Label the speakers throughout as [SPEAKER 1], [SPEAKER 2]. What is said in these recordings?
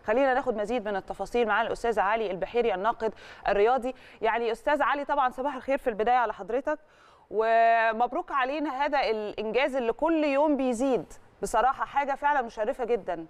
[SPEAKER 1] خلينا ناخد مزيد من التفاصيل معانا الاستاذ علي البحيري الناقد الرياضي يعني استاذ علي طبعا صباح الخير في البدايه على حضرتك ومبروك علينا هذا الانجاز اللي كل يوم بيزيد بصراحه حاجه فعلا مشرفه جدا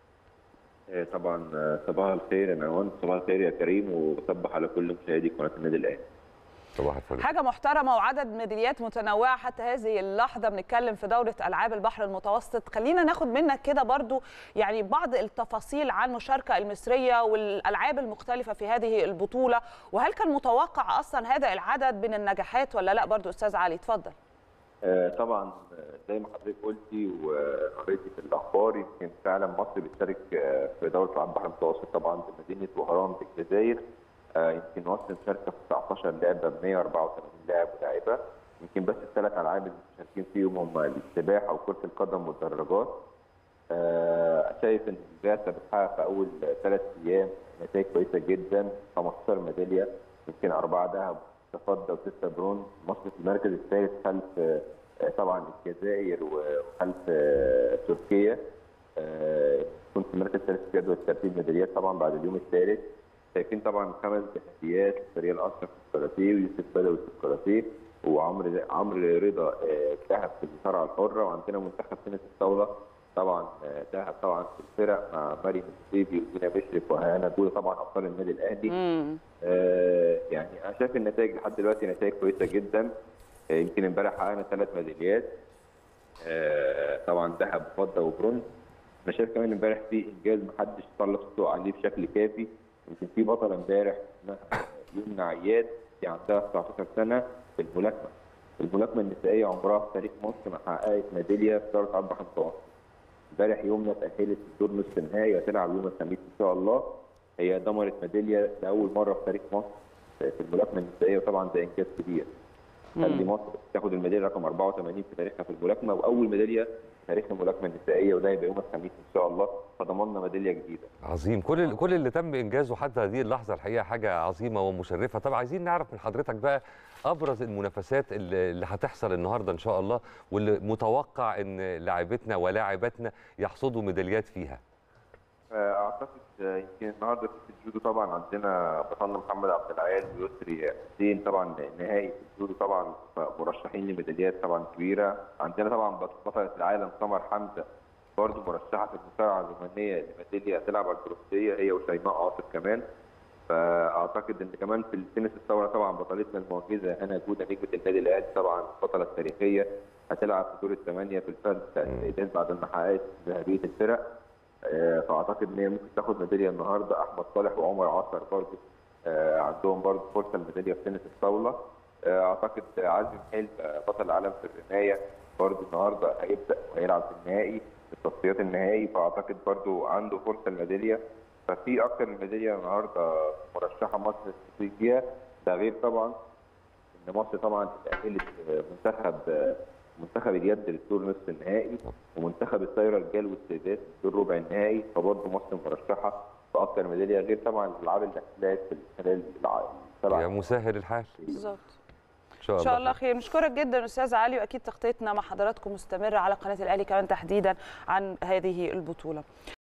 [SPEAKER 2] طبعا صباح الخير يا نوان صباح الخير يا كريم وصبح على كل مشاهدي قناه النادي الاهلي
[SPEAKER 3] صباح الفل
[SPEAKER 1] حاجه محترمه وعدد ميداليات متنوعه حتى هذه اللحظه بنتكلم في دوره العاب البحر المتوسط خلينا ناخد منك كده برضو يعني بعض التفاصيل عن المشاركه المصريه والالعاب المختلفه في هذه البطوله وهل كان متوقع اصلا هذا العدد من النجاحات ولا لا برضو استاذ علي اتفضل
[SPEAKER 2] آه طبعا زي ما حضرتك قلتي وقريتي في الاخبار يمكن فعلا مصر بتشارك في دوره العاب البحر المتوسط طبعا في مدينه وهران في الجزائر آه يمكن مصر مشاركه في 19 لعبه ب 184 لاعب ولاعبه يمكن بس الثلاث العاب اللي مشاركين فيهم هم السباحه وكره القدم والدراجات آه شايف ان البعثه بتحقق في اول ثلاث ايام نتائج كويسه جدا 15 ميداليه يمكن اربعه ذهب فضه وسته برونز مصر في المركز الثالث خلف آه طبعا الجزائر وخلف تركيا كنت في المركز الثالث في جدول ترتيب ميداليات طبعا بعد اليوم الثالث شايفين طبعا خمس تحديات فريال اشرف في الكاراتيه ويوسف بدوي في الكاراتيه وعمرو عمرو رضا ذهب في المصارعه الحره وعندنا منتخب تنس الطاوله طبعا ذهب طبعا في الفرق مع مريم السيبي ودينا مشرف وهنا جوده طبعا ابطال النادي الاهلي آه يعني انا شايف النتائج لحد دلوقتي نتائج كويسه جدا آه يمكن امبارح حققنا ثلاث ميداليات آه طبعا ذهب وفضه وبرونز انا شايف كمان امبارح في انجاز محدش سلط الضوء عليه بشكل كافي يمكن في بطله امبارح يمنى عياد دي عندها 19 سنه في الملاكمه الملاكمه النسائيه عمرها في تاريخ مصر ما حققت ميداليه في دوره عرض بحر المتوسط امبارح يمنى تاهلت لدور نصف النهائي وهتلعب يوم الخميس ان شاء الله هي دمرت ميداليه لاول مره في تاريخ مصر في الملاكمه النسائيه وطبعا ده انجاز كبير خلي مصر تاخد الميداليه رقم 84 في تاريخها في الملاكمه واول ميداليه في تاريخ الملاكمه النسائيه وده هيبقى يوم الخميس ان شاء الله فضمنا ميداليه جديده.
[SPEAKER 3] عظيم كل كل اللي تم انجازه حتى هذه اللحظه الحقيقه حاجه عظيمه ومشرفه طب عايزين نعرف من حضرتك بقى ابرز المنافسات اللي, اللي هتحصل النهارده ان شاء الله واللي متوقع ان لاعبتنا ولاعباتنا يحصدوا ميداليات فيها.
[SPEAKER 2] اعتقد يمكن النهارده في الجودو طبعا عندنا بطلنا محمد عبد العال ويسري حسين طبعا نهائي في الجودو طبعا مرشحين لميداليات طبعا كبيره عندنا طبعا بطله العالم سمر حمزه برضه مرشحه في المصارعه الرومانيه لميداليه هتلعب على البروسيه هي وشيماء عاطف كمان فاعتقد ان كمان في التنس الثوره طبعا بطلتنا المعجزه هنا جوده نجمه النادي الاهلي طبعا البطله التاريخيه هتلعب في دور الثمانيه في الفرد بتاع السيدات بعد ما حققت ذهبيه الفرق فاعتقد ان هي ممكن تاخد ميداليه النهارده احمد صالح وعمر عصر برضه عندهم برضه فرصه الميداليه في تنس الطاوله اعتقد عزمي حلم بطل العالم في الرمايه برضه النهارده هيبدا وهيلعب في النهائي في التصفيات النهائي فاعتقد برضه عنده فرصه الميداليه ففي اكثر من ميداليه النهارده مرشحه مصر تفوز بيها ده غير طبعا ان مصر طبعا اتاهلت منتخب منتخب اليد للدور نصف النهائي ومنتخب الطايره الرجال والسيدات للدور ربع النهائي فبرضه مصر مرشحه في اكثر ميداليه غير طبعا الالعاب اللي هتلاقي في خلال
[SPEAKER 3] السبع يا مسهل الحال
[SPEAKER 1] بالظبط
[SPEAKER 3] ان شاء
[SPEAKER 1] ان
[SPEAKER 3] الله
[SPEAKER 1] شاء الله خير نشكرك جدا استاذ علي واكيد تغطيتنا مع حضراتكم مستمره على قناه الاهلي كمان تحديدا عن هذه البطوله